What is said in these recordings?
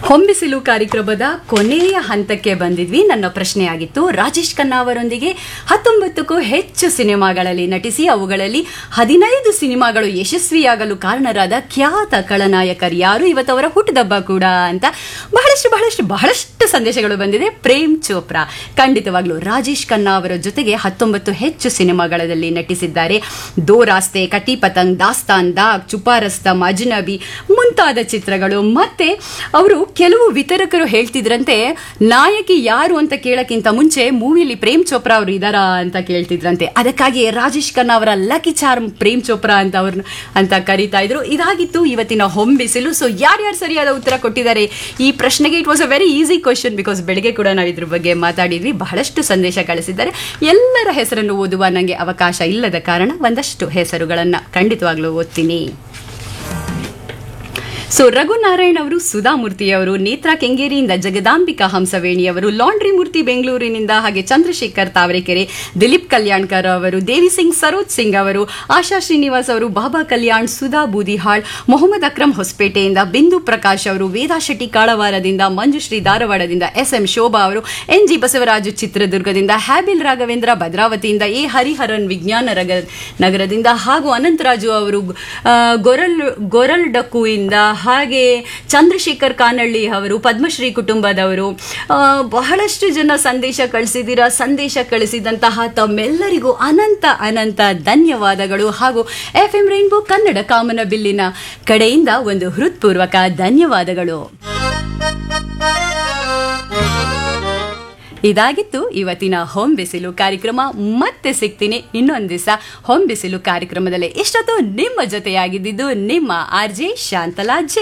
ಹೊಂಬಿಸಿಲು ಕಾರ್ಯಕ್ರಮದ ಕೊನೆಯ ಹಂತಕ್ಕೆ ಬಂದಿದ್ವಿ ನನ್ನ ಪ್ರಶ್ನೆ ಆಗಿತ್ತು ರಾಜೇಶ್ ಖನ್ನಾ ಅವರೊಂದಿಗೆ ಹತ್ತೊಂಬತ್ತಕ್ಕೂ ಹೆಚ್ಚು ಸಿನಿಮಾಗಳಲ್ಲಿ ನಟಿಸಿ ಅವುಗಳಲ್ಲಿ ಹದಿನೈದು ಸಿನಿಮಾಗಳು ಯಶಸ್ವಿಯಾಗಲು ಕಾರಣರಾದ ಖ್ಯಾತ ಖಳನಾಯಕರು ಯಾರು ಇವತ್ತವರ ಹುಟ್ಟುದಬ್ಬ ಕೂಡ ಅಂತ ಬಹಳಷ್ಟು ಬಹಳಷ್ಟು ಬಹಳಷ್ಟು ಸಂದೇಶಗಳು ಬಂದಿದೆ ಪ್ರೇಮ್ ಚೋಪ್ರಾ ಖಂಡಿತವಾಗ್ಲೂ ರಾಜೇಶ್ ಖನ್ನಾ ಅವರ ಜೊತೆಗೆ ಹತ್ತೊಂಬತ್ತು ಹೆಚ್ಚು ಸಿನಿಮಾಗಳಲ್ಲಿ ನಟಿಸಿದ್ದಾರೆ ದೋ ರಾಸ್ತೆ ಕಟಿ ಪತಂಗ್ ದಾಸ್ತಾನ್ ದಾಗ್ ಚುಪಾರಸ್ತ ಅಜ್ನಬಿ ಮುಂತಾದ ಚಿತ್ರಗಳು ಮತ್ತೆ ಅವರು ಕೆಲವು ವಿತರಕರು ಹೇಳ್ತಿದ್ರಂತೆ ನಾಯಕಿ ಯಾರು ಅಂತ ಕೇಳಕ್ಕಿಂತ ಮುಂಚೆ ಮೂವಿಲಿ ಪ್ರೇಮ್ ಚೋಪ್ರಾ ಅವರು ಇದಾರಾ ಅಂತ ಕೇಳ್ತಿದ್ರಂತೆ ಅದಕ್ಕಾಗಿ ರಾಜೇಶ್ ಖನ್ನಾ ಅವರ ಲಕ್ಕಿ ಚಾರ್ಮ್ ಪ್ರೇಮ್ ಚೋಪ್ರಾ ಅಂತ ಅವ್ರನ್ನ ಅಂತ ಕರೀತಾ ಇದ್ರು ಇದಾಗಿತ್ತು ಇವತ್ತಿನ ಹೊಂಬಿಸಿಲು ಸೊ ಯಾರ್ಯಾರು ಸರಿಯಾದ ಉತ್ತರ ಕೊಟ್ಟಿದ್ದಾರೆ ಈ ಪ್ರಶ್ನೆಗೆ it was a very easy question because ಬೆಳಗ್ಗೆ ಕೂಡ ನಾವು ಇದ್ರ ಬಗ್ಗೆ ಮಾತಾಡಿದ್ವಿ ಬಹಳಷ್ಟು ಸಂದೇಶ ಕಳಿಸಿದ್ದಾರೆ ಎಲ್ಲರ ಹೆಸರನ್ನು ಓದುವ ನನಗೆ ಅವಕಾಶ ಇಲ್ಲದ ಕಾರಣ ಒಂದಷ್ಟು ಹೆಸರುಗಳನ್ನ ಖಂಡಿತವಾಗ್ಲೂ ಓದ್ತೀನಿ ಸೊ ರಘುನಾರಾಯಣ್ ಅವರು ಸುಧಾಮೂರ್ತಿ ಅವರು ನೇತ್ರಾ ಕೆಂಗೇರಿಯಿಂದ ಜಗದಾಂಬಿಕಾ ಹಂಸವೇಣಿ ಅವರು ಲಾಂಡ್ರಿ ಮೂರ್ತಿ ಬೆಂಗಳೂರಿನಿಂದ ಹಾಗೆ ಚಂದ್ರಶೇಖರ್ ತಾವರೆಕೆರೆ ದಿಲೀಪ್ ಕಲ್ಯಾಣ್ಕರ್ ಅವರು ದೇವಿ ಸಿಂಗ್ ಸರೋಜ್ ಸಿಂಗ್ ಅವರು ಆಶಾ ಶ್ರೀನಿವಾಸ್ ಅವರು ಬಾಬಾ ಕಲ್ಯಾಣ್ ಸುಧಾ ಬೂದಿಹಾಳ್ ಮೊಹಮ್ಮದ್ ಅಕ್ರಮ್ ಹೊಸಪೇಟೆಯಿಂದ ಬಿಂದು ಪ್ರಕಾಶ್ ಅವರು ವೇದಾ ಶೆಟ್ಟಿ ಕಾಳವಾರದಿಂದ ಮಂಜುಶ್ರೀ ಧಾರವಾಡದಿಂದ ಎಸ್ ಎಂ ಶೋಭಾ ಅವರು ಎನ್ ಜಿ ಬಸವರಾಜು ಚಿತ್ರದುರ್ಗದಿಂದ ಹ್ಯಾಬಿಲ್ ರಾಘವೇಂದ್ರ ಭದ್ರಾವತಿಯಿಂದ ಎ ಹರಿಹರನ್ ವಿಜ್ಞಾನ ರಗ ನಗರದಿಂದ ಹಾಗೂ ಅನಂತರಾಜು ಅವರು ಆ, ಗೊರಲ್ ಗೊರಲ್ಡಕ್ಕುವಿಂದ ಹಾಗೆ ಚಂದ್ರಶೇಖರ್ ಕಾನಳ್ಳಿ ಅವರು ಪದ್ಮಶ್ರೀ ಕುಟುಂಬದವರು ಆ, ಬಹಳಷ್ಟು ಜನ ಸಂದೇಶ ಕಳಿಸಿದ್ದೀರಾ ಸಂದೇಶ ಕಳಿಸಿದಂತಹ ತಮ್ಮೆಲ್ಲರಿಗೂ ಅನಂತ ಅನಂತ ಧನ್ಯವಾದಗಳು ಹಾಗೂ ಎಫ್ ಎಂ ರೈನ್ಬೋ ಕನ್ನಡ ಕಾಮನ ಬಿಲ್ಲಿನ ಕಡೆಯಿಂದ ಒಂದು ಹೃತ್ಪೂರ್ವಕ ಧನ್ಯವಾದಗಳು ಇದಾಗಿತ್ತು ಇವತ್ತಿನ ಹೋಮ್ ಬಿಸಿಲು ಕಾರ್ಯಕ್ರಮ ಮತ್ತೆ ಸಿಗ್ತೀನಿ ಇನ್ನೊಂದು ದಿವಸ ಹೋಮ್ ಬಿಸಿಲು ಕಾರ್ಯಕ್ರಮದಲ್ಲಿ ಇಷ್ಟೊತ್ತು ನಿಮ್ಮ ಜೊತೆಯಾಗಿದ್ದು ನಿಮ್ಮ ಆರ್ ಜೆ ಶಾಂತಲಾ ಜೆ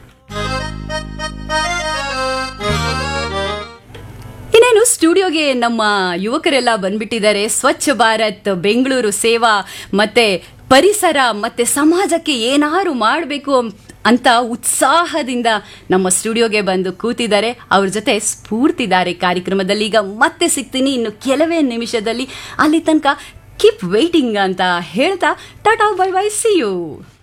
ಇನ್ನೇನು ಸ್ಟುಡಿಯೋಗೆ ನಮ್ಮ ಯುವಕರೆಲ್ಲ ಬಂದ್ಬಿಟ್ಟಿದ್ದಾರೆ ಸ್ವಚ್ಛ ಭಾರತ್ ಬೆಂಗಳೂರು ಸೇವಾ ಮತ್ತೆ ಪರಿಸರ ಮತ್ತೆ ಸಮಾಜಕ್ಕೆ ಏನಾರು ಮಾಡಬೇಕು ಅಂತ ಉತ್ಸಾಹದಿಂದ ನಮ್ಮ ಸ್ಟುಡಿಯೋಗೆ ಬಂದು ಕೂತಿದ್ದಾರೆ ಅವ್ರ ಜೊತೆ ಸ್ಫೂರ್ತಿದ್ದಾರೆ ಕಾರ್ಯಕ್ರಮದಲ್ಲಿ ಈಗ ಮತ್ತೆ ಸಿಗ್ತೀನಿ ಇನ್ನು ಕೆಲವೇ ನಿಮಿಷದಲ್ಲಿ ಅಲ್ಲಿ ತನಕ ಕೀಪ್ ವೇಟಿಂಗ್ ಅಂತ ಹೇಳ್ತಾ tata bye bye see you